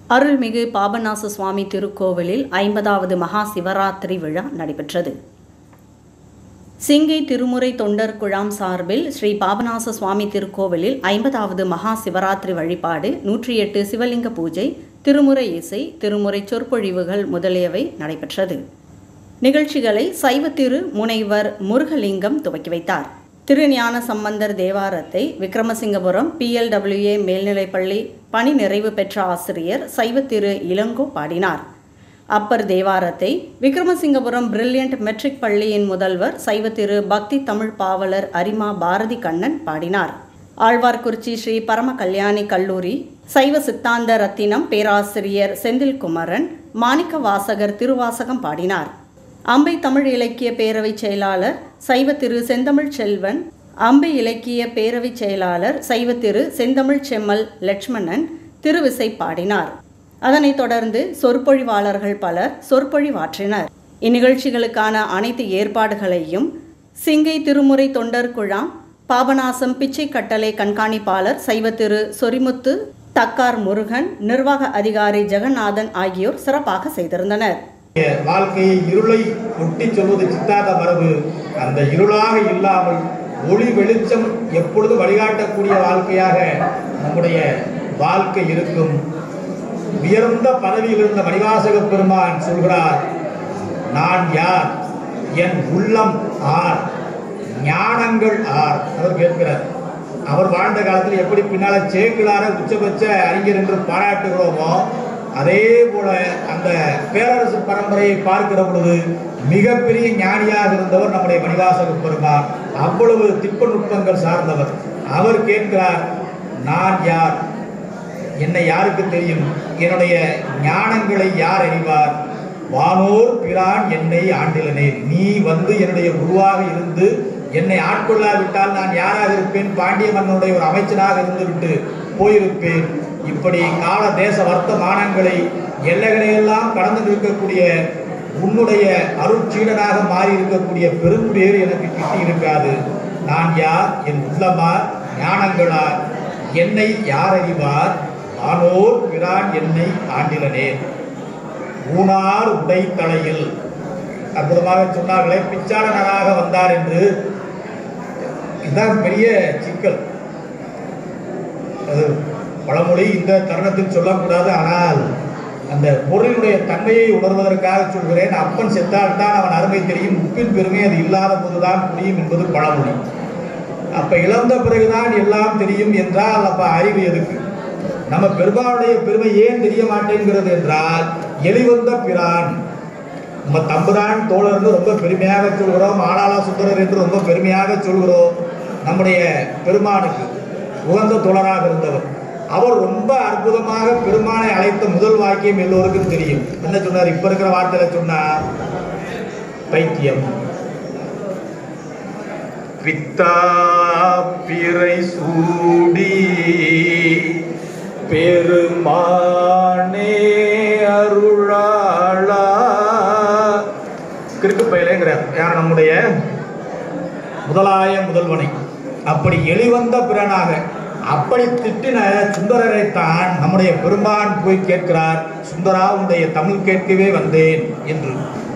அருள்மிகு பாபநாச சுவாமி திருக்கோவிலில் ஐம்பதாவது மகா சிவராத்திரி விழா நடைபெற்றது சிங்கை திருமுறை தொண்டர் குழாம் சார்பில் ஸ்ரீ பாபநாச சுவாமி திருக்கோவிலில் ஐம்பதாவது மகா சிவராத்திரி வழிபாடு நூற்றி எட்டு சிவலிங்க பூஜை திருமுறை இசை திருமுறை சொற்பொழிவுகள் முதலியவை நடைபெற்றது நிகழ்ச்சிகளை சைவ திரு முனைவர் முருகலிங்கம் துவக்கி வைத்தார் திருஞான சம்பந்தர் தேவாரத்தை விக்ரமசிங்கபுரம் பிஎல்டபிள்யூஏ மேல்நிலைப்பள்ளி பணி நிறைவு பெற்ற ஆசிரியர் சைவ திரு இளங்கோ பாடினார் அப்பர் தேவாரத்தை விக்ரமசிங்கபுரம் பிரில்லியன்ட் மெட்ரிக் பள்ளியின் முதல்வர் சைவ திரு பக்தி தமிழ் பாவலர் அரிமா பாரதி கண்ணன் பாடினார் ஆழ்வார்குறிச்சி ஸ்ரீ பரம கல்யாணி கல்லூரி சைவ சித்தாந்த ரத்தினம் பேராசிரியர் செந்தில் குமரன் மாணிக்க வாசகர் திருவாசகம் பாடினார் அம்பை தமிழ் இலக்கிய பேரவை செயலாளர் சைவ திரு செந்தமிழ் செல்வன் அம்பை இலக்கிய பேரவை செயலாளர் சைவ திரு செந்தமிழ் செம்மல் லட்சுமணன் திருவிசை பாடினார் அதனைத் தொடர்ந்து சொற்பொழிவாளர்கள் பலர் சொற்பொழிவாற்றினர் இந்நிகழ்ச்சிகளுக்கான அனைத்து ஏற்பாடுகளையும் சிங்கை திருமுறை தொண்டர் குழாம் பாபநாசம் பிச்சை கட்டளை கண்காணிப்பாளர் சைவ திரு சொரிமுத்து தக்கார் முருகன் நிர்வாக அதிகாரி ஜெகநாதன் ஆகியோர் சிறப்பாக செய்திருந்தனர் வாழ்க்கையை இருளை ஒட்டி சொல்வது சித்தாந்த மரபு அந்த இருளாக இல்லாமல் ஒளி வெளிச்சம் எப்பொழுது வழிகாட்டக்கூடிய வாழ்க்கையாக நம்முடைய வாழ்க்கை இருக்கும் உயர்ந்த பதவியில் இருந்த மணிவாசக பெருமான் சொல்கிறார் நான் யார் என் உள்ளம் ஆர் ஞானங்கள் ஆர் அவர் கேட்கிறார் அவர் வாழ்ந்த காலத்தில் எப்படி பின்னால சேக்கிலார உச்சபட்ச அறிஞர் என்று பாராட்டுகிறோமோ அதே போல அந்த பேரரசு பரம்பரையை பார்க்கிற பொழுது மிகப்பெரிய ஞானியாக இருந்தவர் நம்முடைய மணிவாசக பெருமான் அவ்வளவு திப்ப நுட்பங்கள் சார்ந்தவர் அவர் கேட்கிறார் நான் யார் என்னை யாருக்கு தெரியும் என்னுடைய ஞானங்களை யார் அறிவார் வானோர் பிரான் என்னை ஆண்டிலனே நீ வந்து என்னுடைய குருவாக இருந்து என்னை ஆட்கொள்ளாவிட்டால் நான் யாராக இருப்பேன் பாண்டிய மன்னனுடைய ஒரு அமைச்சராக இருந்துவிட்டு போயிருப்பேன் இப்படி கால தேச வர்த்தமானங்களை எல்லைகளையெல்லாம் கடந்து நிற்கக்கூடிய உன்னுடைய அருட்சீடனாக மாறி இருக்கக்கூடிய பெரும் பேர் எனக்கு கிட்டி இருக்காது நான் யார் என் உள்ளமார் ஞானங்களார் என்னை யார் அறிவார் ஆனோர் பிரான் என்னை ஆண்டிலனே ஊனார் உடை தலையில் அற்புதமாக சொன்னார்களே பிச்சாளனராக வந்தார் என்று இதுதான் பெரிய சிக்கல் அது பழமொழி இந்த தருணத்தில் சொல்லக்கூடாது ஆனால் அந்த பொருளினுடைய தன்மையை உணர்வதற்காக சொல்கிறேன் அப்பன் செத்தால்தான் அவன் அருமை தெரியும் உப்பின் பெருமை அது இல்லாத போதுதான் புரியும் என்பது பழமொழி அப்ப இழந்த பிறகுதான் எல்லாம் தெரியும் என்றால் அப்ப அறிவு எதுக்கு நம்ம பெருமாளுடைய பெருமை ஏன் தெரிய மாட்டேங்கிறது என்றால் எளிவந்த பிரான் நம்ம தம்புரான் தோழர்னு ரொம்ப பெருமையாக சொல்கிறோம் ஆளாளா சுந்தரர் என்று ரொம்ப பெருமையாக சொல்கிறோம் நம்முடைய பெருமானுக்கு உகந்த தோழராக இருந்தவர் அவர் ரொம்ப அற்புதமாக பெருமானை அழைத்த முதல் வாக்கியம் எல்லோருக்கும் தெரியும் என்ன சொன்னார் இப்ப இருக்கிற வார்த்தையில சொன்னார் பைத்தியம் பித்தா பிறை சூடி பெருமானே அருளாளா கிறுக்கு பயிலேங்கிறார் யார் நம்முடைய முதலாய முதல்வனை அப்படி எளிவந்த பிறனாக அப்படி திட்டின சுந்தரரைத்தான் நம்முடைய பெருமான் போய் கேட்கிறார் சுந்தரா உன்னுடைய தமிழ் கேட்கவே வந்தேன் என்று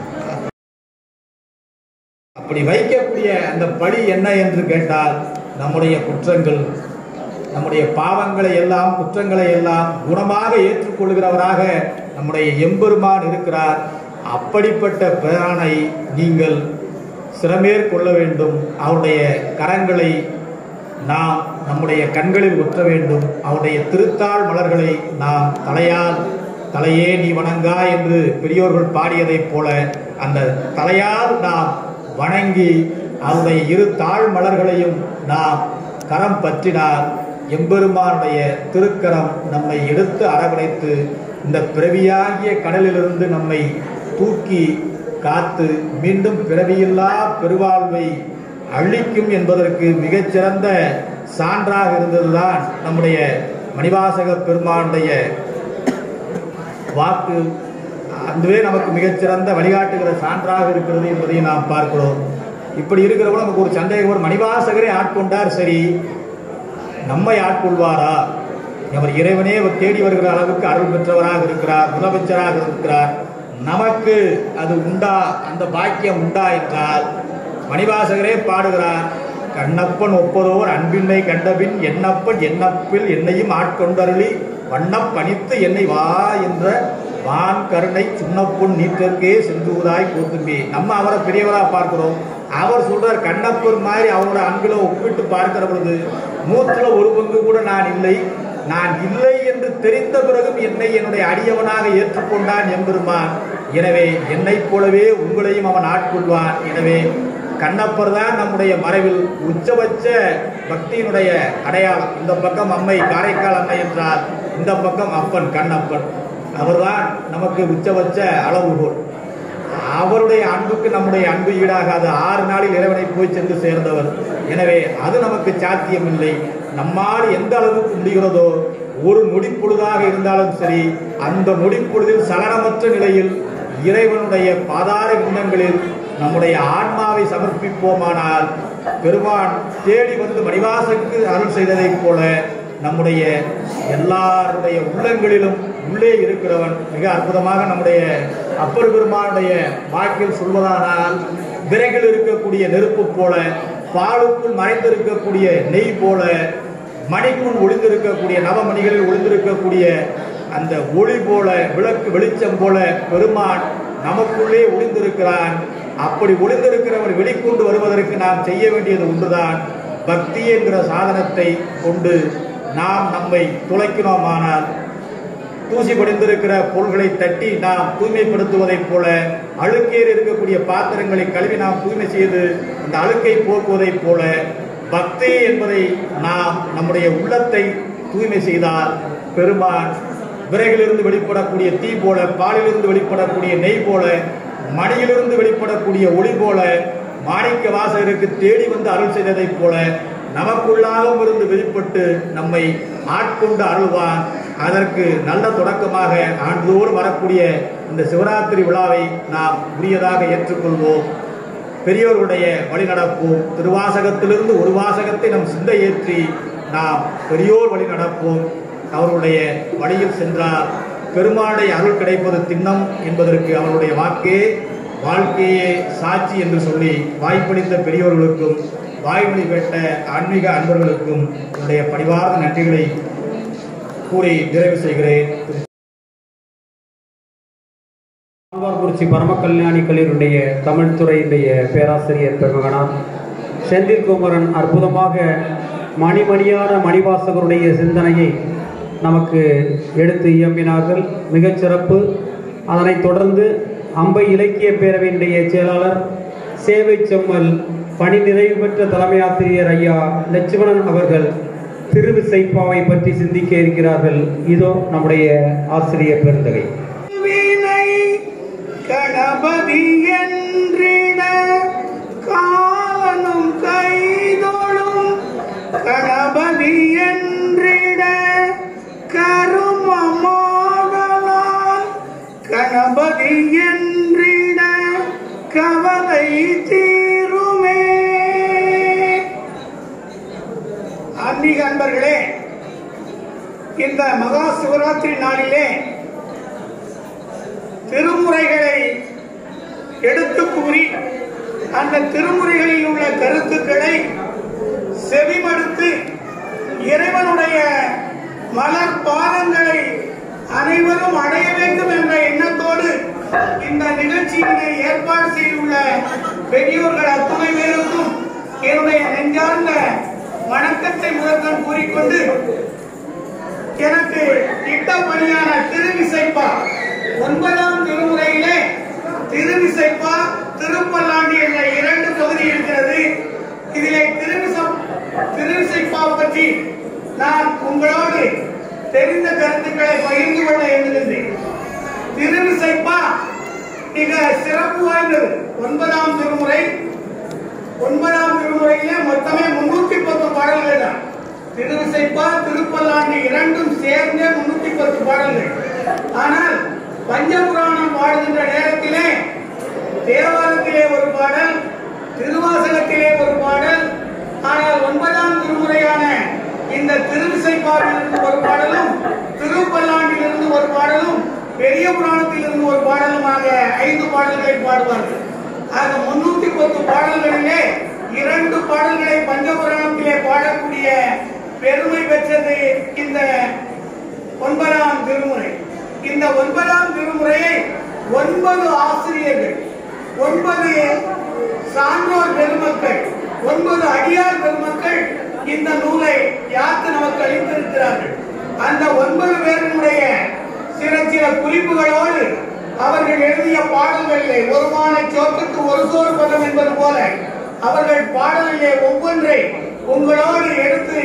அப்படி வைக்கக்கூடிய அந்த பழி என்ன என்று கேட்டால் நம்முடைய குற்றங்கள் நம்முடைய பாவங்களை எல்லாம் குற்றங்களை எல்லாம் குணமாக ஏற்றுக்கொள்கிறவராக நம்முடைய எம்பெருமான் இருக்கிறார் அப்படிப்பட்ட பிரானை நீங்கள் சிறமேற்கொள்ள வேண்டும் அவருடைய கரங்களை நாம் நம்முடைய கண்களில் ஒற்ற வேண்டும் அவருடைய திருத்தாள் மலர்களை நாம் தலையால் தலையே நீ வணங்கா என்று பெரியோர்கள் பாடியதைப் போல அந்த தலையால் நாம் வணங்கி அவருடைய இரு தாழ் மலர்களையும் நாம் கரம் பற்றினால் எம்பெருமானுடைய திருக்கரம் நம்மை எடுத்து அரவணைத்து இந்த பிறவியாகிய கடலிலிருந்து நம்மை தூக்கி காத்து மீண்டும் பிறவியில்லா பெருவாழ்வை அழிக்கும் என்பதற்கு மிகச்சிறந்த சான்றாக இருந்ததுதான் நம்முடைய மணிவாசக பெருமானுடைய வாக்கு அதுவே நமக்கு மிகச்சிறந்த வழிகாட்டுகிற சான்றாக இருக்கிறது என்பதை நாம் பார்க்கிறோம் இப்படி இருக்கிறவங்க நமக்கு ஒரு சந்தேகம் ஒரு மணிவாசகரை ஆட்கொண்டார் சரி நம்மை ஆட்கொள்வாரா அவர் இறைவனே அவர் தேடி வருகிற அளவுக்கு அருள் பெற்றவராக இருக்கிறார் முதலமைச்சராக இருக்கிறார் நமக்கு அது உண்டா அந்த பாக்கியம் உண்டா என்றால் மணிவாசகரே பாடுகிறார் கண்ணப்பன் ஒப்பதோர் அன்பின்மை கண்டபின் என்னப்பன் என்னப்பில் என்னையும் ஆட்கொண்டருளி வண்ணப் பணித்து என்னை வா என்ற வான் கருணை சுண்ணப்பொன் நீற்றற்கே சென்றுவதாய் போத்தும்பி நம்ம அவரை பெரியவரா பார்க்கிறோம் அவர் சொல்றார் கண்ணப்பர் மாதிரி அவரோட அன்பில ஒப்பிட்டு பார்க்கிற பொழுது நூற்றுல ஒரு பங்கு கூட நான் இல்லை நான் இல்லை என்று தெரிந்த பிறகும் என்னை என்னுடைய அடியவனாக ஏற்றுக்கொண்டான் எம்பெருமான் எனவே என்னைப் போலவே உங்களையும் அவன் ஆட்கொள்வான் எனவே கண்ணப்பர் தான் நம்முடைய மறைவில் உச்சபட்ச பக்தியினுடைய அடையாளம் இந்த பக்கம் அம்மை காரைக்கால் அம்மை என்றால் இந்த பக்கம் அப்பன் கண்ணப்பன் அவர்தான் நமக்கு உச்சபட்ச அளவுகோல் அவருடைய அன்புக்கு நம்முடைய அன்பு ஈடாகாது ஆறு நாளில் இறைவனை போய் சென்று சேர்ந்தவர் எனவே அது நமக்கு சாத்தியமில்லை நம்மால் எந்த அளவுக்கு முடிகிறதோ ஒரு நொடிப்பொழுதாக இருந்தாலும் சரி அந்த நொடிப்பொழுதில் சலனமற்ற நிலையில் இறைவனுடைய பாதார விண்ணங்களில் நம்முடைய ஆன்மாவை சமர்ப்பிப்போமானால் பெருமான் தேடி வந்து மணிவாசனுக்கு அருள் செய்ததைப் போல நம்முடைய எல்லாருடைய உள்ளங்களிலும் உள்ளே இருக்கிறவன் மிக அற்புதமாக நம்முடைய அப்பர் பெருமானுடைய வாக்கில் சொல்வதானால் விறகில் இருக்கக்கூடிய நெருப்பு போல பாலுக்குள் மறைந்திருக்கக்கூடிய நெய் போல மணிக்குள் ஒளிந்திருக்கக்கூடிய நவமணிகளில் ஒளிந்திருக்கக்கூடிய அந்த ஒளி போல விளக்கு வெளிச்சம் போல பெருமான் நமக்குள்ளே ஒளிந்திருக்கிறான் அப்படி ஒளிந்திருக்கிறவர் வெளிக்கொண்டு வருவதற்கு நாம் செய்ய வேண்டியது ஒன்றுதான் பக்தி என்கிற சாதனத்தை கொண்டு நாம் நம்மை துளைக்கிறோமானால் தூசி படிந்திருக்கிற பொருள்களை தட்டி நாம் தூய்மைப்படுத்துவதைப் போல அழுக்கேறி இருக்கக்கூடிய பாத்திரங்களை கழுவி நாம் தூய்மை செய்து அந்த அழுக்கை போக்குவதைப் போல பக்தி என்பதை நாம் நம்முடைய உள்ளத்தை தூய்மை செய்தால் பெருமான் விறகிலிருந்து வெளிப்படக்கூடிய தீ போல பாலிலிருந்து வெளிப்படக்கூடிய நெய் போல மணியிலிருந்து வெளிப்படக்கூடிய ஒளி போல மாணிக்க வாசகருக்கு தேடி வந்து அருள் செய்ததைப் போல நமக்குள்ளாகவும் இருந்து வெளிப்பட்டு நம்மை ஆட்கொண்டு அருள்வான் அதற்கு நல்ல தொடக்கமாக ஆண்டுதோறும் வரக்கூடிய இந்த சிவராத்திரி விழாவை நாம் உரியதாக ஏற்றுக்கொள்வோம் பெரியோருடைய வழி நடப்போம் திருவாசகத்திலிருந்து ஒரு வாசகத்தை நம் சிந்தை ஏற்றி நாம் பெரியோர் வழி நடப்போம் அவருடைய வழியில் சென்றால் பெருமாளுடைய அருள் கிடைப்பது திண்ணம் என்பதற்கு அவருடைய வாக்கே வாழ்க்கையே சாட்சி என்று சொல்லி வாய்ப்பளித்த பெரியோர்களுக்கும் வாய்மொழி பெற்ற ஆன்மீக அன்பர்களுக்கும் என்னுடைய பணிவார்ந்த நன்றிகளை கூறி நிறைவு செய்கிறேன் ஆழ்வார்குறிச்சி பரமக்கல்யாணி கல்லூரியுடைய தமிழ் துறையினுடைய பேராசிரியர் பெருமகனார் செந்தில்குமரன் அற்புதமாக மணிமணியான மணிவாசகருடைய சிந்தனையை நமக்கு எடுத்து இயம்பினார்கள் மிகச் சிறப்பு அதனைத் தொடர்ந்து அம்பை இலக்கிய பேரவையினுடைய செயலாளர் சேவை செம்மல் பணி நிறைவு பெற்ற தலைமை ஆசிரியர் ஐயா லட்சுமணன் அவர்கள் திருவிசைப்பாவை பற்றி சிந்திக்க இருக்கிறார்கள் இதோ நம்முடைய ஆசிரியர் பெருந்தகை வினை கணபதி என்றிட காலனும் கைதொழும் கணபதி என்றிட கருமமாகலாம் கணபதி என்றிட கவலை தீருமே ஆன்மீக அன்பர்களே இந்த மகா சிவராத்திரி நாளிலே திருமுறைகளை எடுத்து கூறி அந்த திருமுறைகளில் உள்ள கருத்துக்களை செவிமடுத்து இறைவனுடைய மலர் பாதங்களை அனைவரும் அடைய வேண்டும் என்ற எண்ணத்தோடு இந்த நிகழ்ச்சியினை ஏற்பாடு செய்துள்ள பெரியோர்கள் அத்துணை பேருக்கும் என்னுடைய நெஞ்சார்ந்த வணக்கத்தை முதற்கண் கூறிக்கொண்டு எனக்கு திட்ட பணியான திருவிசைப்பா ஒன்பதாம் திருமுறையிலே திருவிசைப்பா திருப்பல்லாண்டி என்ற இரண்டு பகுதி இருக்கிறது இதிலே திருவிச திருவிசைப்பா பற்றி நான் உங்களோடு தெரிந்த கருத்துக்களை பகிர்ந்து கொள்ள எண்ணுகின்றேன் திருவிசைப்பா மிக சிறப்பு வாய்ந்தது ஒன்பதாம் திருமுறை ஒன்பதாம் திருமுறையிலே மொத்தமே முன்னூத்தி பத்து பாடல்கள் தான் திருவிசைப்பா திருப்பல்லாண்டு இரண்டும் சேர்ந்தே முன்னூத்தி பத்து பாடல்கள் ஆனால் பஞ்சபுராணம் பாடுகின்ற நேரத்திலே தேவாரத்திலே ஒரு பாடல் திருவாசகத்திலே ஒரு பாடல் ஆனால் ஒன்பதாம் திருமுறையான இந்த திருவிசைப்பாவிலிருந்து ஒரு பாடலும் திருப்பல்லாண்டிலிருந்து ஒரு பாடலும் பெரிய புராணத்திலிருந்து ஒரு பாடலுமாக ஐந்து பாடல்களை பாடுவார்கள் ஆக முன்னூத்தி பத்து பாடல்களிலே இரண்டு பாடல்களை பஞ்சபுராணத்திலே பாடக்கூடிய பெருமை பெற்றது இந்த ஒன்பதாம் திருமுறை இந்த ஒன்பதாம் திருமுறையை ஒன்பது ஆசிரியர்கள் ஒன்பது சான்றோர் பெருமக்கள் ஒன்பது அடியார் பெருமக்கள் இந்த நூலை யாத்து நமக்கு அளித்திருக்கிறார்கள் அந்த ஒன்பது பேருடைய சில சில குறிப்புகளோடு அவர்கள் எழுதிய பாடல்களிலே ஒரு மாலை சோத்துக்கு ஒரு சோறு பதம் என்பது போல அவர்கள் பாடலிலே ஒவ்வொன்றை உங்களோடு எடுத்து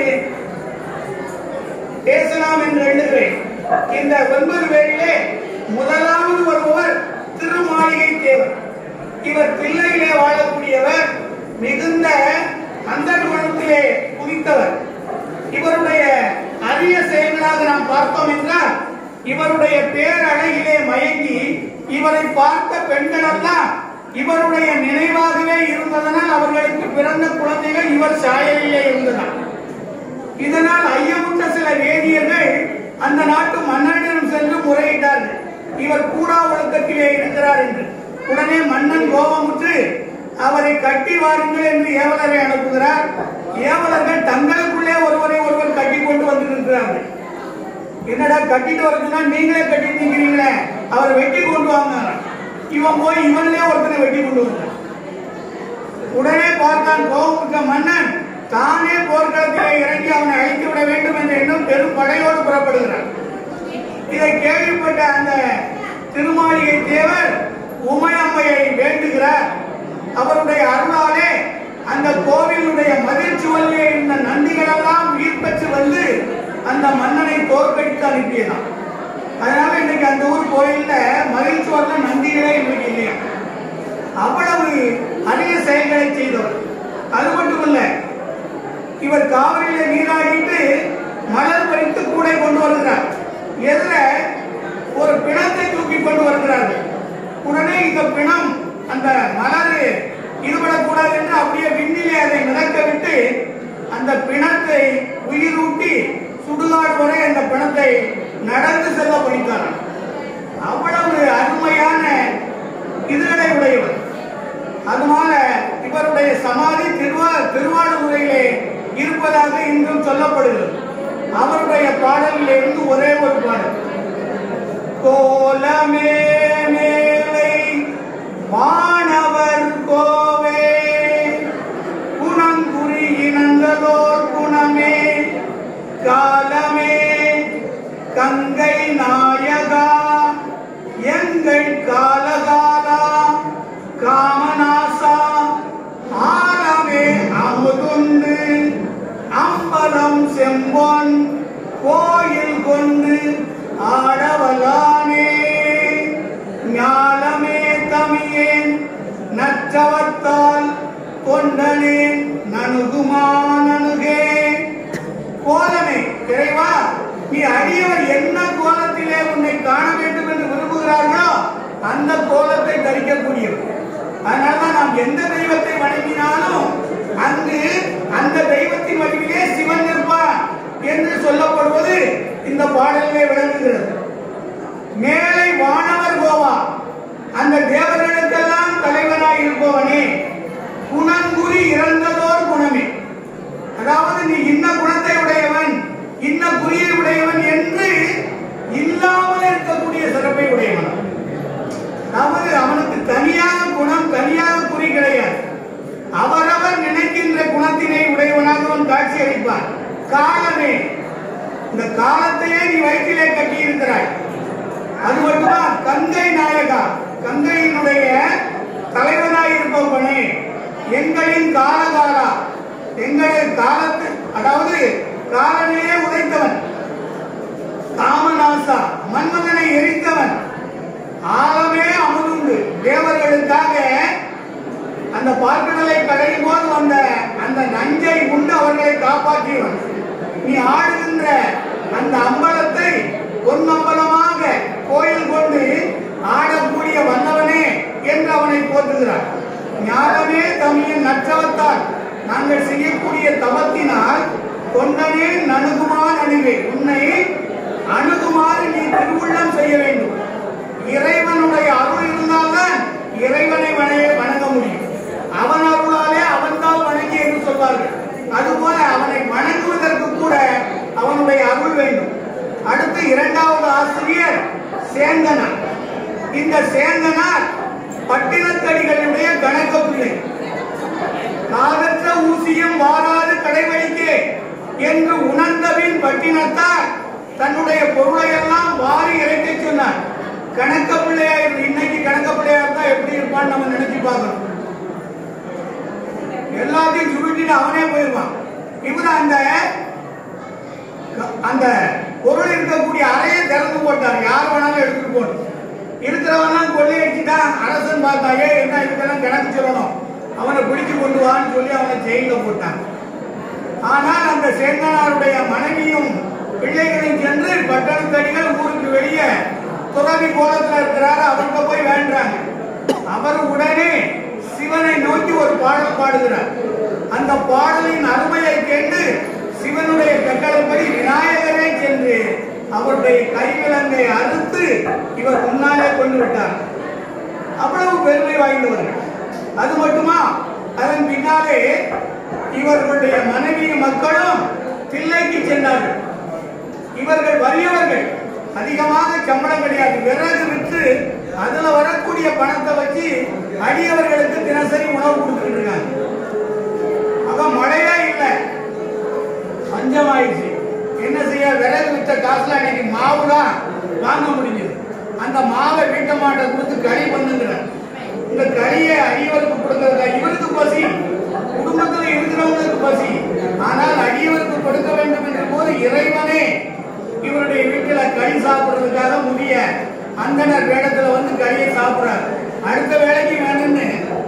பேசலாம் என்று எண்ணுகிறேன் இந்த ஒன்பது பேரிலே முதலாவது வருபவர் திருமாளிகை தேவர் இவர் தில்லையிலே வாழக்கூடியவர் மிகுந்த அந்த குணத்திலே குதித்தவர் இவருடைய அரிய செயல்களாக நாம் பார்த்தோம் என்றால் இவருடைய பேரழகிலே மயங்கி இவரை பார்த்த பெண்கள் எல்லாம் இவருடைய நினைவாகவே இருந்ததனால் அவர்களுக்கு பிறந்த குழந்தைகள் இவர் சாயலிலே இருந்தனர் இதனால் ஐயமுற்ற சில வேதியர்கள் அந்த நாட்டு மன்னனிடம் சென்று முறையிட்டார்கள் இவர் கூடா ஒழுக்கத்திலே இருக்கிறார் என்று உடனே மன்னன் கோபமுற்று அவரை கட்டி வாருங்கள் என்று ஏவலரை அனுப்புகிறார் ஏவலர்கள் தங்களுக்குள்ளே ஒருவரை ஒருவர் கட்டி கொண்டு வந்திருக்கிறார்கள் என்னடா கட்டிட்டு வருதுன்னா நீங்களே கட்டிட்டு நிக்கிறீங்களே அவர் வெட்டி கொண்டு வாங்க இவன் போய் இவன்லயே ஒருத்தனை வெட்டி கொண்டு வந்தான் உடனே பார்த்தான் கோபமுற்ற மன்னன் தானே போர்க்களத்திலே இறங்கி அவனை அழித்து விட வேண்டும் என்ற எண்ணம் பெரும் படையோடு புறப்படுகிறார் இதை கேள்விப்பட்ட அந்த திருமாளிகை தேவர் உமையம்மையை வேண்டுகிறார் அவருடைய அருளாலே அந்த கோவிலுடைய மதில் சுவரிலே இருந்த நந்திகள் எல்லாம் உயிர் பெற்று வந்து அந்த மன்னனை தோற்கடித்து அனுப்பியதாம் அதனால இன்னைக்கு அந்த ஊர் கோயில்ல மதில் சுவர்ல நந்திகளே இன்னைக்கு இல்லையா அவ்வளவு அரிய செயல்களை செய்தவர் அது மட்டுமல்ல இவர் காவிரியில நீராடிட்டு மலர் பறித்து கூடை கொண்டு வருகிறார் எதிர ஒரு பிணத்தை தூக்கி கொண்டு வருகிறார்கள் உடனே இந்த பிணம் அந்த மலர் ஈடுபடக்கூடாது என்று அப்படியே விண்ணிலே அதை மிதக்க விட்டு அந்த பிணத்தை உயிரூட்டி சுடுகாடு வரை அந்த பிணத்தை நடந்து செல்ல படித்தாராம் அவ்வளவு அருமையான இதுகளை உடையவர் அதனால இவருடைய சமாதி திருவா திருவாரூரையிலே இருப்பதாக இன்றும் சொல்லப்படுகிறது அவருடைய பாடலில் இருந்து ஒரே ஒரு பாடல் கோலமே மேலை வானவர் கோவே குணங்குறி இனங்களோர் குணமே காலமே கங்கை நாயகா எங்கள் காலகாலா காமநாசா ஆலமே அமுதுண்டு அம்பலம் செம்பொன் கோயில் கொண்டு ஆடவலானே ஞாலமே தமியேன் நற்றவத்தால் கொண்டனேன் நணுகுமா நணுகே கோலமே இறைவா நீ அடியவர் என்ன கோலத்திலே உன்னை காண வேண்டும் என்று விரும்புகிறார்களோ அந்த கோலத்தை தரிக்கக்கூடியவர் அதனாலதான் நாம் எந்த தெய்வத்தை வணங்கினாலும் அங்கு அந்த தெய்வத்தின் வடிவிலே சிவன் இருப்பார் என்று சொல்லப்படுவது இந்த பாடலிலே விளங்குகிறது மேலை வானவர் கோவா அந்த தேவர்களுக்கெல்லாம் தலைவனாய் இருப்பவனே குணங்குறி இறந்ததோர் குணமே அதாவது நீ இன்ன குணத்தை உடையவன் இன்ன குறியை உடையவன் என்று இல்லாமல் இருக்கக்கூடிய சிறப்பை உடையவன் அதாவது அவனுக்கு தனியாக குணம் தனியாக குறி கிடையாது அவரவர் நினைக்கின்ற குணத்தினை உடையவனாக அவன் காட்சி அளிப்பான் காலமே இந்த காலத்தையே நீ வயிற்றிலே கட்டி இருக்கிறாய் அது மட்டுமா கங்கை நாயகா கங்கையினுடைய தலைவனாய் இருப்பவனே எங்களின் காலகாலா எங்களின் காலத்து அதாவது காலனையே உதைத்தவன் காமநாசா மன்மதனை எரித்தவன் ஆழமே அமுதுண்டு தேவர்களுக்காக அந்த பார்க்கடலை கடையும் போது வந்த அந்த நஞ்சை உண்டு அவர்களை காப்பாற்றியவன் நீ ஆடுகின்ற அந்த அம்பலத்தை பொன்னம்பலமாக கோயில் கொண்டு ஆடக்கூடிய வல்லவனே என்று அவனை போற்றுகிறார் ஞானமே தமிழின் நற்றவத்தால் நாங்கள் செய்யக்கூடிய தவத்தினால் கொண்டனே நணுகுமா நணுவே உன்னை அணுகுமாறு நீ திருவுள்ளம் செய்ய வேண்டும் இறைவனுடைய அருள் இருந்தால்தான் இறைவனை வணைய வணங்க முடியும் அவன் அருளாலே அவன் தான் வணங்கி என்று சொல்வார்கள் அதுபோல அவனை வணங்குவதற்கு கூட அவனுடைய அருள் வேண்டும் அடுத்து இரண்டாவது ஆசிரியர் சேந்தனார் இந்த சேந்தனார் பட்டினத்தடிகளுடைய கணக்க பிள்ளை காலற்ற ஊசியும் வாராது கடைவழிக்கே என்று உணர்ந்தபின் பட்டினத்தார் தன்னுடைய பொருளை எல்லாம் வாரி இறைக்க சொன்னார் கணக்க பிள்ளையா இருந்து இன்னைக்கு கணக்க பிள்ளையா இருந்தா எப்படி இருப்பான்னு நம்ம நினைச்சு பார்க்கணும் எல்லாத்தையும் சுருட்டிட்டு அவனே போயிருவான் இவர் அந்த அந்த பொருள் இருக்கக்கூடிய அறையை திறந்து போட்டார் யார் வேணாலும் எடுத்துட்டு போகணும் இருக்கிறவெல்லாம் கொள்ளையடிச்சுட்டான் அரசன் பார்த்தாயே என்ன இதுக்கெல்லாம் கணக்கு சொல்லணும் அவனை பிடிச்சு கொண்டு வான்னு சொல்லி அவனை ஜெயில போட்டான் ஆனால் அந்த சேந்தனாருடைய மனைவியும் பிள்ளைகளையும் சென்று பட்டணத்தடிகள் ஊருக்கு வெளியே துறவி கோலத்துல இருக்கிறாரு அவர்கிட்ட போய் வேண்டுறாங்க அவர் உடனே சிவனை நோக்கி ஒரு பாடல் பாடுகிறார் அந்த பாடலின் அருமையை கேட்டு சிவனுடைய கட்டளைப்படி விநாயகரே சென்று அவருடைய கைவிலங்கை அறுத்து இவர் முன்னாலே கொண்டு விட்டார் அவ்வளவு பெருமை வாய்ந்தவர்கள் அது மட்டுமா அதன் பின்னாலே இவர்களுடைய மனைவி மக்களும் தில்லைக்கு சென்றார்கள் இவர்கள் வறியவர்கள் அதிகமாக சம்பளம் கிடையாது விறகு விற்று அதுல வரக்கூடிய பணத்தை வச்சு அடியவர்களுக்கு தினசரி உணவு கொடுத்துட்டு இருக்காங்க அப்ப மழையே இல்லை பஞ்சமாயிடுச்சு என்ன செய்ய விறகு வித்த காசுல அன்னைக்கு மாவு தான் வாங்க முடிஞ்சது அந்த மாவை வீட்ட மாட்டை கொடுத்து களி பண்ணுங்கிறார் இந்த களியை அடியவருக்கு கொடுக்கறதா இவருக்கு பசி குடும்பத்தில் இருக்கிறவங்களுக்கு பசி ஆனால் அடியவருக்கு கொடுக்க வேண்டும் என்ற போது இறைவனே இவருடைய வீட்டுல களி சாப்பிடுறதுக்காக முடிய அந்தனர் வேடத்துல வந்து களியை சாப்பிடுறார் அடுத்த வேலைக்கு வேணும்னு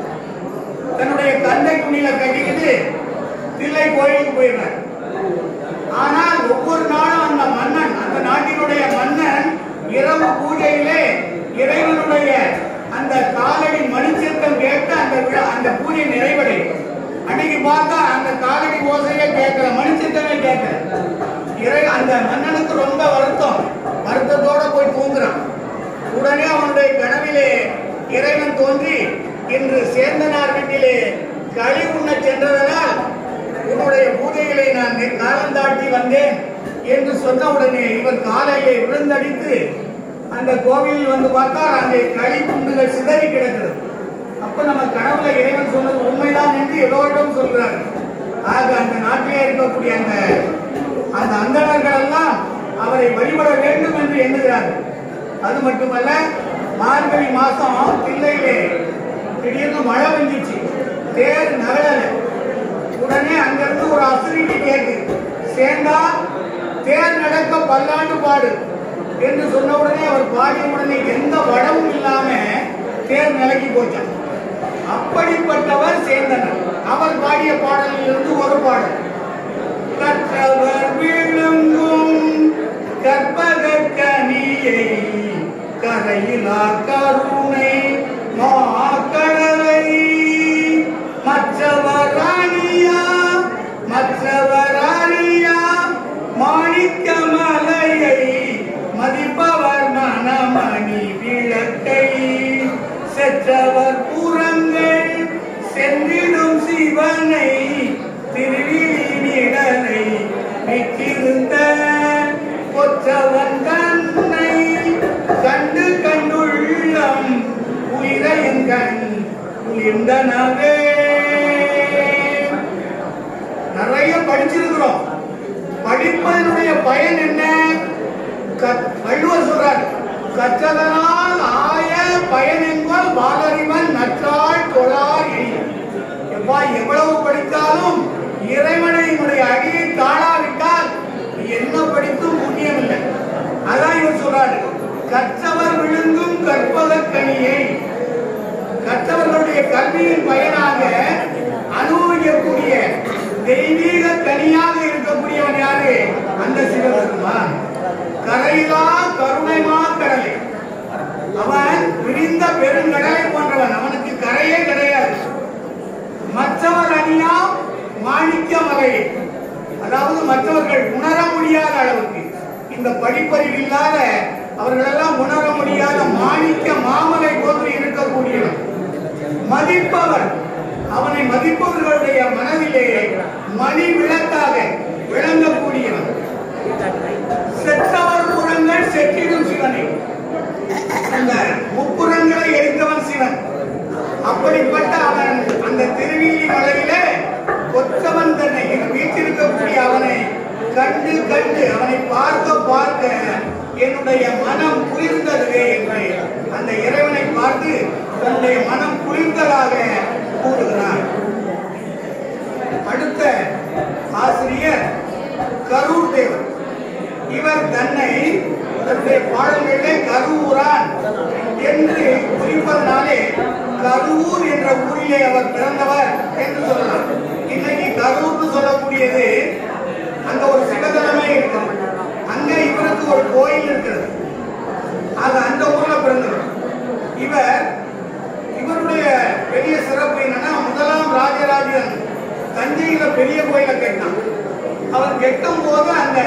தன்னுடைய கந்தை துணியில கட்டிக்கிட்டு தில்லை கோயிலுக்கு போயிடுறார் ஆனால் ஒவ்வொரு நாளும் அந்த மன்னன் அந்த நாட்டினுடைய மன்னன் இரவு பூஜையிலே இறைவனுடைய அந்த காலடி மணிச்சத்தம் கேட்டு அந்த விழா அந்த பூஜை நிறைவடையும் அன்னைக்கு பார்த்தா அந்த காலடி ஓசையே கேட்கல மணிச்சத்தமே கேட்கல இறை அந்த மன்னனுக்கு ரொம்ப வருத்தம் வருத்தத்தோட போய் தூங்குறான் உடனே அவனுடைய கனவிலே இறைவன் தோன்றி இன்று சேந்தனார் வீட்டிலே களி உண்ண சென்றதனால் உன்னுடைய பூஜைகளை நான் நெ- காலம் தாட்டி வந்தேன் என்று சொன்ன உடனே இவர் காலையிலே விழுந்தடித்து அந்த கோவிலில் வந்து பார்த்தால் அங்கே களி துண்டுகள் சிதறி கிடக்கிறது அப்ப நம்ம கனவுல இறைவன் சொன்னது உண்மைதான் என்று எல்லோரிடம் சொல்கிறார் ஆக அந்த நாட்டிலே இருக்கக்கூடிய அந்த அந்த அந்தணர்கள் எல்லாம் அவரை வழிபட வேண்டும் என்று எண்ணுகிறார்கள் அது மட்டுமல்ல மார்கழி மாசம் தில்லையிலே திடீர்னு மழை பெஞ்சிச்சு தேர் நகழல உடனே அங்கிருந்து ஒரு அசிரிட்டி கேக்கு சேர்ந்தா தேர் நடக்க பல்லாண்டு பாடு என்று சொன்ன உடனே அவர் பாடிய உடனே எந்த வடமும் இல்லாம தேர் நிலைக்கு போச்சான் அப்படிப்பட்டவர் சேந்தனர் அவர் பாடிய பாடலில் இருந்து ஒரு பாடல் கற்றவர் விழுங்கும் கற்பகக்கனியை கரையிலா கருணை மாக்கடலை மற்றவர் ராணியா மற்றவர் ராணியா மாணிக்க மலையை மதிப்பவர் மணமணி விளக்கை செற்றவர் புறங்கள் சென்றிடும் சிவனை திருவிழி நிழலை விட்டிருந்த கொற்றவன் தன்னை கண்டு கண்டுள்ளம் உயிரையும் கண் உயிர்ந்தனவே நிறைய படிச்சிருக்கிறோம் படிப்பதனுடைய பயன் என்ன கற்- வள்ளுவர் சொல்றார் கற்றதனால் ஆய பயன் என்பால் பாலறிவன் நற்றாள் தொழார் எளிய எப்பா எவ்வளவு படித்தாலும் இறைவனையினுடைய அடியை தாழாவிட்டால் என்ன படித்தும் புண்ணியம் இல்லை அதான் இவர் சொல்றாரு கற்றவர் விழுங்கும் கற்பக கனியை கற்றவர்களுடைய கல்வியின் பயனாக அனுபவிக்கக்கூடிய தெய்வீக கனியாக இருக்கக்கூடியவன் யாரு அந்த சிவபெருமான் கரையிலா கருணைமா கடலை அவன் விரிந்த பெருங்கடலை போன்றவன் அவனுக்கு கரையே கிடையாது மற்றவர் அணியா மாணிக்க மலை அதாவது மற்றவர்கள் உணர முடியாத அளவுக்கு இந்த படிப்பறிவு இல்லாத அவர்களெல்லாம் உணர முடியாத மாணிக்க மாமலை போன்று இருக்கக்கூடியவன் மதிப்பவர் அவனை மதிப்பவர்களுடைய மனதிலே மணி விளக்காக விளங்கக்கூடியவன் செத்தவர் புறங்கள் செற்றிடும் சிவனை அந்த முப்புறங்களை எரித்தவன் சிவன் அப்படிப்பட்ட அவன் அந்த திருவில்லி மலையிலே கொத்தவன் தன்னை வீட்டிருக்கக்கூடிய அவனை கண்டு கண்டு அவனை பார்க்க பார்க்க என்னுடைய மனம் குளிர்ந்ததுவே என்று அந்த இறைவனை பார்த்து தன்னுடைய மனம் குளிர்ந்ததாக கூறுகிறார் அடுத்த ஆசிரியர் கரூர் தேவர் இவர் தன்னை தன்னுடைய பாடல்களிலே கரூரான் என்று குறிப்பதனாலே கரூர் என்ற ஊரிலே அவர் பிறந்தவர் என்று சொல்லலாம் இன்னைக்கு கரூர்னு சொல்லக்கூடியது அங்க ஒரு சிவதலமே இருக்கு அங்க இவருக்கு ஒரு கோயில் இருக்கிறது அது அந்த ஊர்ல பிறந்தவர் இவர் இவருடைய பெரிய சிறப்பு என்னன்னா முதலாம் ராஜராஜன் தஞ்சையில பெரிய கோயிலை கட்டினான் அவர் கட்டும் போது அந்த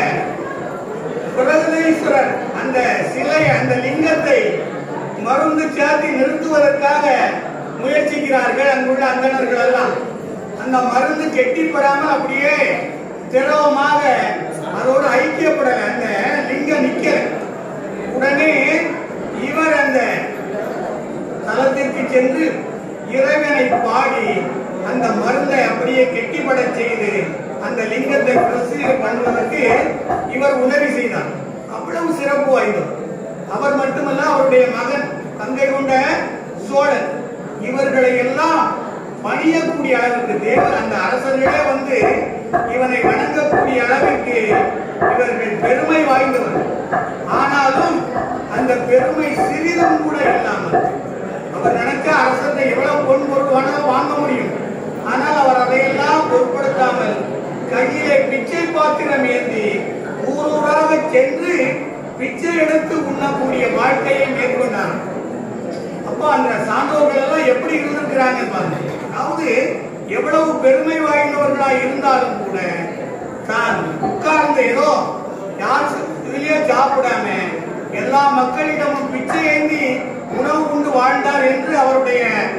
பிரகதீஸ்வரர் அந்த சிலை அந்த லிங்கத்தை மருந்து சாத்தி நிறுத்துவதற்காக முயற்சிக்கிறார்கள் அங்குள்ள அந்தணர்கள் எல்லாம் அந்த மருந்து கெட்டிப்படாமல் அப்படியே திரவமாக அதோடு ஐக்கியப்படல அந்த லிங்கம் நிக்கல உடனே இவர் அந்த தலத்திற்கு சென்று இறைவனை பாடி அந்த மருந்தை அப்படியே கெட்டிப்பட செய்து அந்த லிங்கத்தை பிரசித்தி பண்ணுவதற்கு இவர் உதவி செய்தார் அவ்வளவு சிறப்பு வாய்ந்தவர் அவர் மட்டுமல்ல அவருடைய மகன் தங்கை கொண்ட சோழன் இவர்களை எல்லாம் பணியக்கூடிய அளவுக்கு தேவர் அந்த அரசர்களே வந்து இவனை வணங்கக்கூடிய அளவிற்கு இவர்கள் பெருமை வாய்ந்தவர் ஆனாலும் அந்த பெருமை சிறிதும் கூட இல்லாமல் அவர் நினைச்ச அரசத்தை எவ்வளவு பொன் பொருள் வேணாலும் வாங்க முடியும் ஆனால் அவர் அதையெல்லாம் பொருட்படுத்தாமல் கையிலே பிச்சை பாத்திரம் ஏந்தி ஊர் ஊராக சென்று பிச்சை எடுத்து உண்ணக்கூடிய வாழ்க்கையை மேற்கொண்டார் அப்போ அந்த சான்றோர்கள் எல்லாம் எப்படி இருந்திருக்கிறாங்க பாருங்க அதாவது எவ்வளவு பெருமை வாய்ந்தவர்களா இருந்தாலும் கூட தான் உட்கார்ந்து ஏதோ யார் இதுலயே சாப்பிடாம எல்லா மக்களிடமும் பிச்சை ஏந்தி உணவு உண்டு வாழ்ந்தார் என்று அவருடைய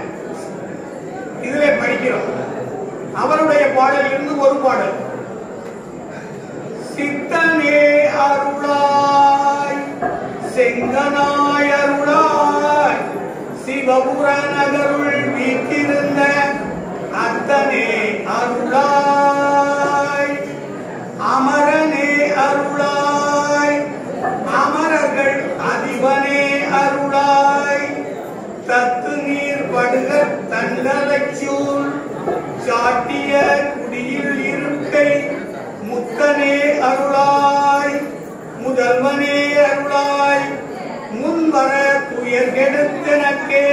இதிலே படிக்கிறோம் அவருடைய பாடல் இருந்து ஒரு பாடல் சித்தனே அருளாய் செங்கனாய் அருளாய் சிவபுர நகருள் வீட்டிருந்த அத்தனே அருளாய் அமரனே அருளாய் அமரர்கள் அதிபனே அருளாய் தத்து நீர் படுக தண்டலைச்சூர் சாட்டிய குடியில் இருக்கை முத்தனே அருளாய் முதல்வனே அருளாய் முன்வர துயர் கெடுத்தனக்கே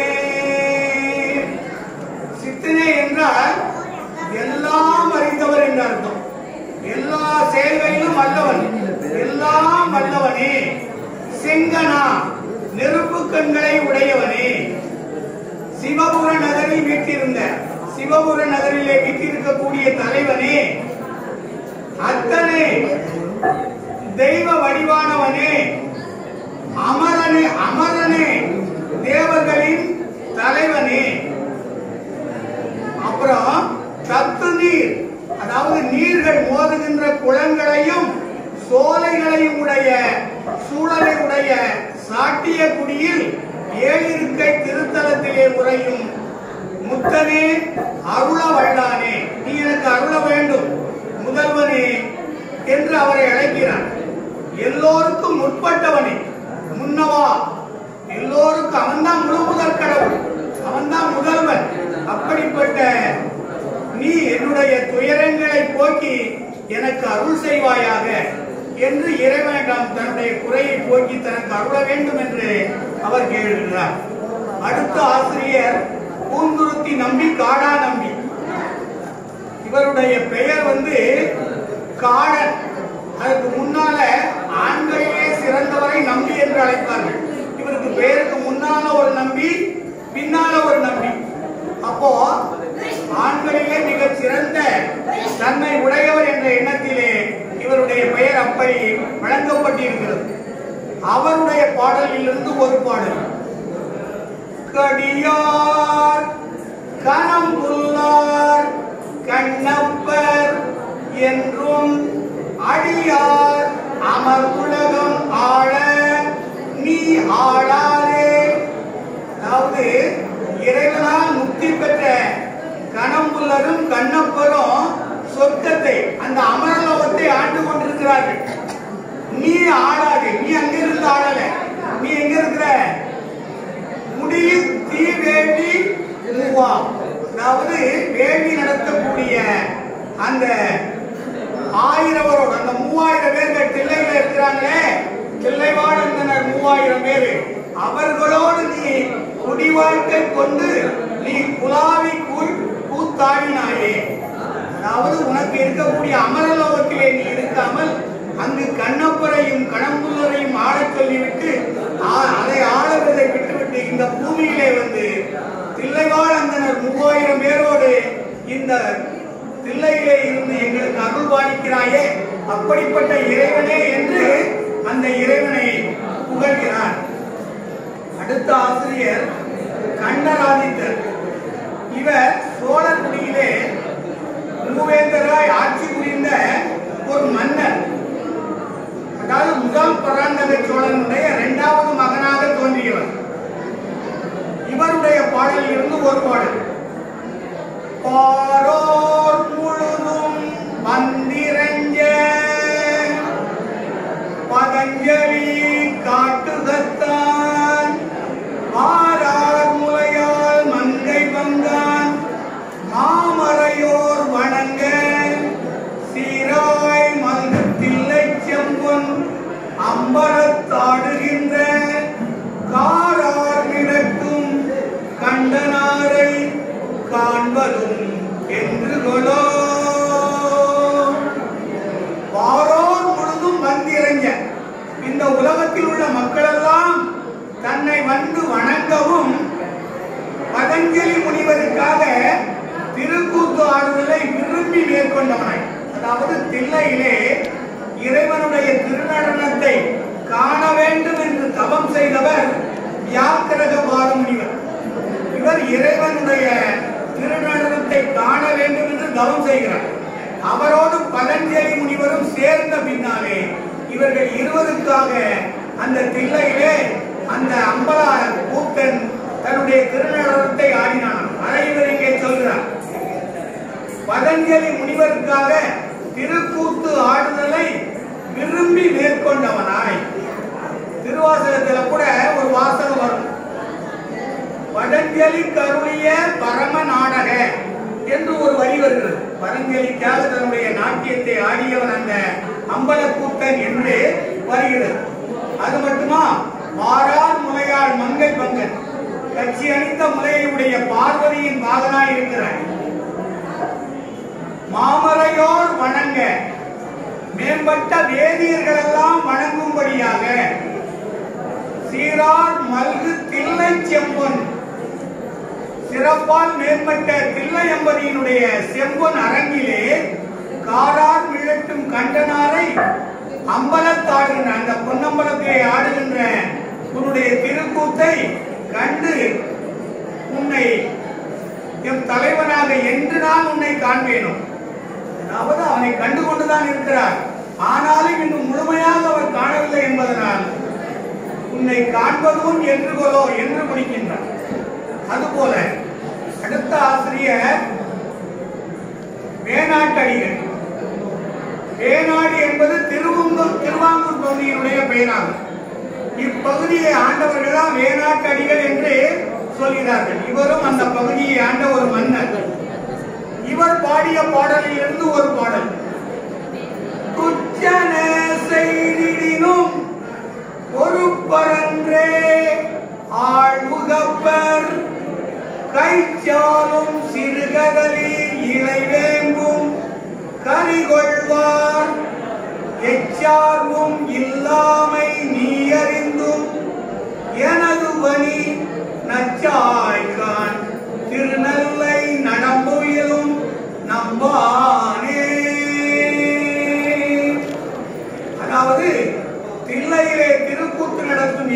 சித்தனே என்றால் எல்லாம் அறிந்தவர் என்று அர்த்தம் எல்லா செயல்களிலும் வல்லவன் எல்லாம் வல்லவனே செங்கனா நெருப்பு கண்களை உடையவனே சிவபுர நகரில் வீட்டிருந்த சிவபுர நகரிலே வீட்டிருக்கக்கூடிய தலைவனே அத்தனே தெய்வ வடிவானவனே அமரனே அமரனே தேவர்களின் தலைவனே அப்புறம் சத்து நீர் அதாவது நீர்கள் மோதுகின்ற குளங்களையும் சோலைகளையும் உடைய சூழலை உடைய சாட்டிய குடியில் ஏழிருக்கை திருத்தலத்திலே உறையும் முத்தனே அருள வல்லானே நீ எனக்கு அருள வேண்டும் முதல்வனே என்று அவரை அழைக்கிறார் எல்லோருக்கும் முற்பட்டவனே முன்னவா எல்லோருக்கும் அவன்தான் முழு முதற் கடவுள் அவன்தான் முதல்வன் அப்படிப்பட்ட நீ என்னுடைய துயரங்களை போக்கி எனக்கு அருள் செய்வாயாக என்று இறைவனிடம் தன்னுடைய குறையை போக்கி தனக்கு அருள வேண்டும் என்று அவர் கேள்கிறார் அடுத்த ஆசிரியர் பூந்துருத்தி நம்பி காடா நம்பி இவருடைய பெயர் வந்து காடன் அதுக்கு முன்னால ஆண்களிலே சிறந்தவரை நம்பி என்று அழைப்பார்கள் இவருக்கு பெயருக்கு முன்னால ஒரு நம்பி பின்னால ஒரு நம்பி அப்போ ஆண்களிலே மிக சிறந்த தன்மை உடையவர் என்ற எண்ணத்திலே இவருடைய பெயர் அப்படி வழங்கப்பட்டு அவருடைய பாடலிலிருந்து ஒரு பாடல் கடியார் கணம்புல்லார் கண்ணப்பர் என்றும் அடியார் அமர் உலகம் ஆள நீ ஆளாதே அதாவது இறைவனால் முக்தி பெற்ற கணம்புல்லரும் கண்ணப்பரும் சொர்க்கத்தை அந்த அமரலோகத்தை ஆண்டு கொண்டிருக்கிறார்கள் நீ ஆளாதே நீ அங்கிருந்து ஆளல நீ எங்க இருக்கிற முடியில் தீ வேண்டி மூவா அதாவது வேண்டி நடத்தக்கூடிய அந்த ஆயிரவரோடு அந்த மூவாயிரம் பேர்கள் தில்லையில இருக்கிறாங்களே தில்லைவாழந்தனர் மூவாயிரம் பேரு அவர்களோடு நீ குடி வாழ்க்கை கொண்டு நீ குலாவி கூழ் கூத்தாடினாயே அதாவது உனக்கு இருக்கக்கூடிய அமரலோகத்திலே நீ இருக்காமல் அங்கு கண்ணப்பரையும் கணம்புள்ளரையும் ஆடச் சொல்லிவிட்டு ஆ- அதை ஆளுவதை விட்டுவிட்டு இந்த பூமியிலே வந்து தில்லைவாழ் அந்தனர் மூவாயிரம் பேரோடு இந்த தில்லையிலே இருந்து எங்களுக்கு அருள் பாலிக்கிறாயே அப்படிப்பட்ட இறைவனே என்று அந்த இறைவனை புகழ்கிறார் அடுத்த ஆசிரியர் கண்ணராதித்தர் இவர் சோழக்குடியிலே மூவேந்தராய் ஆட்சி புரிந்த ஒரு மன்னர் அதாவது முதல் பராந்தக சோழனுடைய இரண்டாவது மகனாக தோன்றியவர் இவருடைய பாடலில் இருந்து ஒரு பாடல் பாரோர் முழுதும் வந்திரஞ்ச பதஞ்சலி காட்டுகத்தான் மாறார் முலையால் மங்கை பங்கான் மாமறையோர் வணங்க சீராய் மல்கு தில்லை செம்பொன் அம்பலத்தாடுகின்ற காரார் நிறக்கும் கண்டனாரை காண்பதும் என்று கொலோ வாரோர் முழுதும் வந்திறங்க இந்த உலகத்தில் உள்ள மக்களெல்லாம் தன்னை வந்து வணங்கவும் பதஞ்சலி முனிவருக்காக திருக்கூத்து ஆடுதலை விரும்பி மேற்கொண்டவனாய் அதாவது தில்லையிலே இறைவனுடைய திருநடனத்தை காண வேண்டும் என்று தவம் செய்தவர் வியாக்கிரக பால முனிவர் இவர் இறைவனுடைய திருநடனத்தை காண வேண்டும் என்று தவம் செய்கிறார் அவரோடு பதஞ்சலி முனிவரும் சேர்ந்த பின்னாலே இவர்கள் இருவருக்காக அந்த தில்லையிலே அந்த அம்பலா கூத்தன் தன்னுடைய திருநடனத்தை ஆடினான் அதை இவர் இங்கே சொல்கிறார் பதஞ்சலி முனிவருக்காக திருக்கூத்து ஆடுதலை விரும்பி மேற்கொண்டவனாய் திருவாசகத்துல கூட ஒரு வாசகம் வரும் பதஞ்சலி கருளிய பரம நாடக என்று ஒரு வரி வருகிறது பதஞ்சலிக்காக தன்னுடைய நாட்டியத்தை ஆடியவன் அந்த அம்பலக்கூத்தன் என்று வருகிறது அது மட்டுமா மாறார் முலையாள் மங்கை பங்கன் கட்சி அணிந்த முலையுடைய பார்வதியின் மகனாய் இருக்கிறார் மாமரையோர் வணங்க மேம்பட்ட வேதியர்கள் எல்லாம் வணங்கும்படியாக சீரார் மல்கு தில்லை செம்பொன் சிறப்பால் மேம்பட்ட தில்லையம்பதியினுடைய செம்பொன் அரங்கிலே காரார் விழட்டும் கண்டனாரை அம்பலத்தாடுகின்ற அந்த பொன்னம்பலத்திலே ஆடுகின்ற உன்னுடைய திருக்கூத்தை கண்டு உன்னை எம் தலைவனாக என்று நான் உன்னை காண்பேனோ அதாவது அவனை கண்டு கொண்டுதான் இருக்கிறார் ஆனாலும் இன்னும் முழுமையாக அவர் காணவில்லை என்பதனால் உன்னை காண்பதும் என்று கொலோ என்று முடிக்கின்றார் அதுபோல அடுத்த ஆசிரியர் வேணாட்டடிகள் வேணாடு என்பது திருவங்கூர் திருவாங்கூர் பகுதியினுடைய பெயராகும் இப்பகுதியை ஆண்டவர்கள் தான் வேணாட்டடிகள் என்று சொல்கிறார்கள் இவரும் அந்த பகுதியை ஆண்ட ஒரு மன்னர் இவர் பாடிய பாடலில் இருந்து ஒரு பாடல் துச்சன செய்திடினும் பொறுப்பரன்றே ஆழ்முகப்பர் கைச்சாலும் சிறுகதலில் இறைவேங்கும் கரிகொள்வார் எச்சார்வும் இல்லாமை நீ அறிந்தும் எனது பணி நச்சாய்கான் திருநெல்லை நடம்புயிலும் நம்பானே அதாவது தில்லையிலே திருக்கூத்து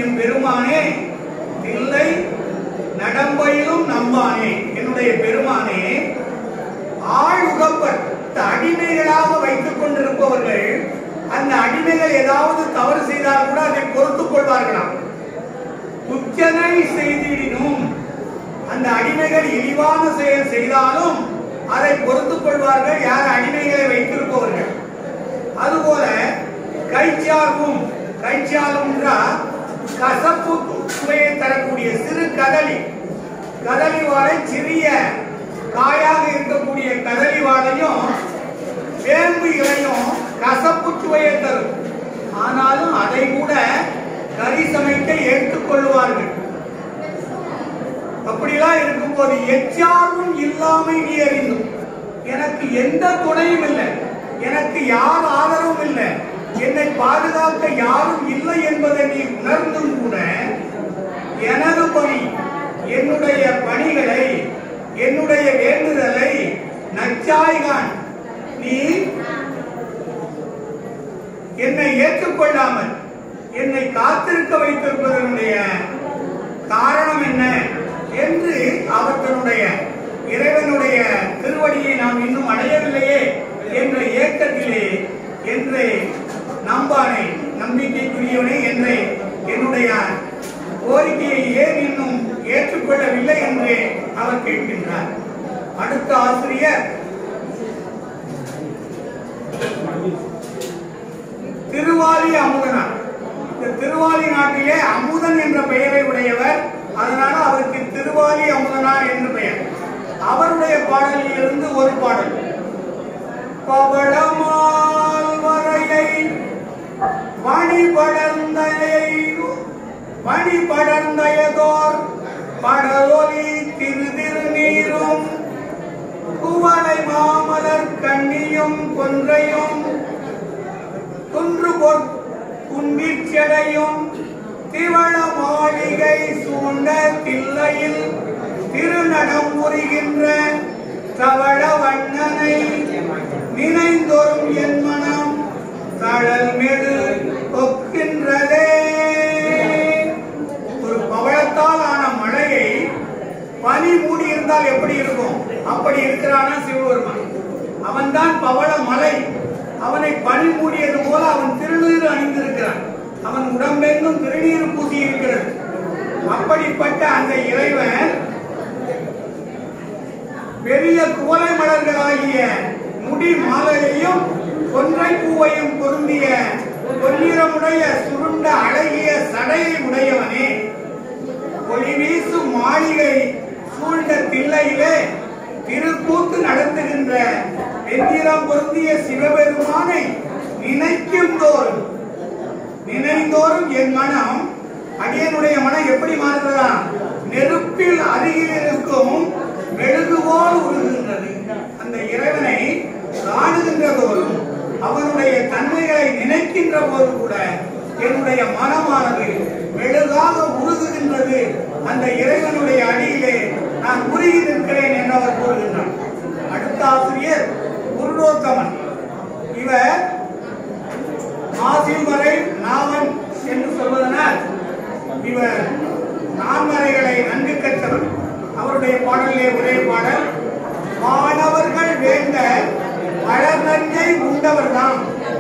என் பெருமானே இல்லை நடம்பையிலும் நம்பானே என்னுடைய பெருமானே ஆளுகப்பர் அடிமைகளாக வைத்துக் கொண்டிருப்பவர்கள் அந்த அடிமைகள் ஏதாவது தவறு செய்தால் கூட அதை பொறுத்துக் கொள்வார்களாம் குச்சனை செய்திடினும் அந்த அடிமைகள் இழிவான செயல் செய்தாலும் அதை பொறுத்துக் கொள்வார்கள் யார் அடிமைகளை வைத்திருப்பவர்கள் அதுபோல கைச்சார்பும் கைச்சாலும் கசப்பு சுவையை தரக்கூடிய சிறு கதலி கதலி வாழை சிறிய காயாக இருக்கக்கூடிய கதலி வாழையும் வேம்பு இலையும் கசப்பு சுவையை தரும் ஆனாலும் அதை கூட கறி சமைக்க ஏற்றுக்கொள்வார்கள் அப்படிலாம் இருக்கும்போது எச்சார்பும் இல்லாமை நீ அறிந்தும் எனக்கு எந்த துணையும் இல்லை எனக்கு யார் ஆதரவும் இல்லை என்னை பாதுகாக்க யாரும் இல்லை என்பதை நீ உணர்ந்தும் கூட எனது பணி என்னுடைய பணிகளை என்னுடைய வேண்டுதலை நச்சாய்கான் நீ என்னை ஏற்றுக்கொள்ளாமல் என்னை காத்திருக்க வைத்திருப்பதனுடைய காரணம் என்ன என்று அவர் தன்னுடைய இறைவனுடைய திருவடியை நாம் இன்னும் அடையவில்லையே என்ற ஏக்கத்திலே என்று நம்பானே நம்பிக்கைக்குரியவனே என்று என்னுடைய கோரிக்கையை ஏன் இன்னும் ஏற்றுக்கொள்ளவில்லை என்று அவர் கேட்கின்றார் அடுத்த ஆசிரியர் திருவாலி அமுதனார் இந்த திருவாலி நாட்டிலே அமுதன் என்ற பெயரை உடையவர் அதனால அவருக்கு திருவாலி அமுதனார் என்று பெயர் அவருடைய பாடலில் இருந்து ஒரு பாடல் பவளமால் வரையை மணி படர்ந்தயை மணி படர்ந்தயதோர் படலொலி திரு திருநீரும் குவளை மாமலர் கண்ணியும் கொன்றையும் குன்று பொற் குன்றிச்சடையும் திவள மாளிகை சூழ்ந்த தில்லையில் திருநடம் புரிகின்ற தவள வண்ணனை நினைந்தோறும் என் மனம் தழல் மெடு ஒக்கின்றதே ஒரு பவளத்தால் ஆன மழையை பனி மூடி இருந்தால் எப்படி இருக்கும் அப்படி இருக்கிறானா சிவபெருமான் அவன்தான் பவள மலை அவனை பனி மூடியது போல அவன் திருநீர் அணிந்திருக்கிறான் அவன் உடம்பெங்கும் திருநீர் பூசி இருக்கிறது அப்படிப்பட்ட அந்த இறைவன் பெரிய குவளை மலர்களாகிய முடி மாலையையும் கொன்றை பூவையும் பொருந்திய பொன்னிறமுடைய சுருண்ட அழகிய சடையை உடையவனே ஒளி வீசும் மாளிகை சூழ்ந்த தில்லையிலே திருக்கூத்து நடத்துகின்ற வெண்ணிறம் பொருந்திய சிவபெருமானை நினைக்கும் தோறும் நினைந்தோறும் என் மனம் அடியனுடைய மனம் எப்படி மாறுகிறதா நெருப்பில் அருகில் இருக்கும் மெழுகு போல் உருகுகின்றது அந்த இறைவனை காணுகின்ற போதும் அவனுடைய தன்மைகளை நினைக்கின்ற போது கூட என்னுடைய மனமானது மெழுகாக உருகுகின்றது அந்த இறைவனுடைய அடியிலே நான் உருகி நிற்கிறேன் என்று அவர் கூறுகின்றார் அடுத்த ஆசிரியர் குருடோத்தமன் இவர் மாசிமறை நாவன் என்று சொல்வதனால் இவர் நான்மறைகளை நன்கு கற்றவர் அவருடைய பாடலிலே ஒரே பாடல் மாணவர்கள் வேண்ட வளர்நஞ்சை உண்டவர்தாம்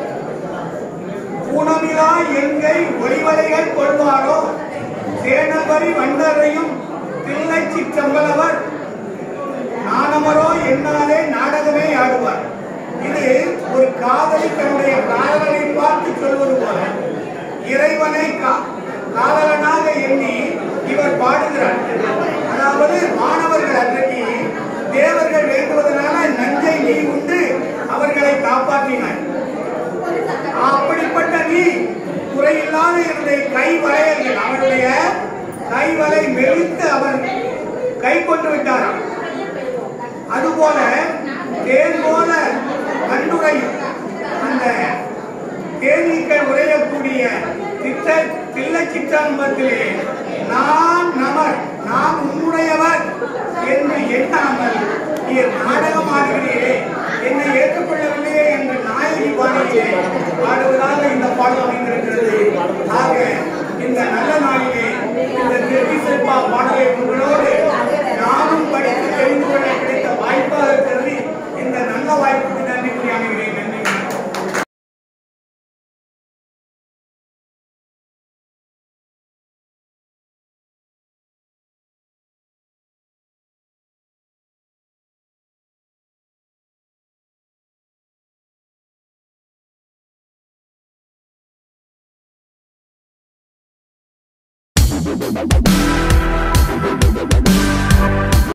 ஊனமிலா எங்கை ஒளிவலைகள் கொள்வாரோ சேனபரி வண்டரையும் தில்லை சிற்றம்பலவர் நாணமரோ என்னாலே நாடகமே ஆடுவார் இது ஒரு காதலி தன்னுடைய காதலனை பார்த்து சொல்வது போல இறைவனை கா- காதலனாக எண்ணி இவர் பாடுகிறார் அதாவது மாணவர்கள் அன்றைக்கு தேவர்கள் வேண்டுவதனால நஞ்சை நீ உண்டு அவர்களை காப்பாற்றினார் அப்படிப்பட்ட நீ குறையில்லாத என்னுடைய கை வளையல்கள் அவருடைய கை வலை மெலித்து அவர் கை கொண்டு விட்டாராம் அதுபோல தேன் போல கண்டுரையும் அந்த தேனீக்கள் உரையக்கூடிய திட்ட தில்லை சிற்றம்பத்திலே நான் நமர் நான் உன்னுடையவர் என்று எண்ணாமல் நீர் நாடகம் ஆடுகிறீரே என்னை ஏற்றுக்கொள்ளவில்லையே என்று நாயகி பாடியே பாடுவதாக இந்த பாடல் அமைந்திருக்கிறது ஆக இந்த நல்ல நாள் Thank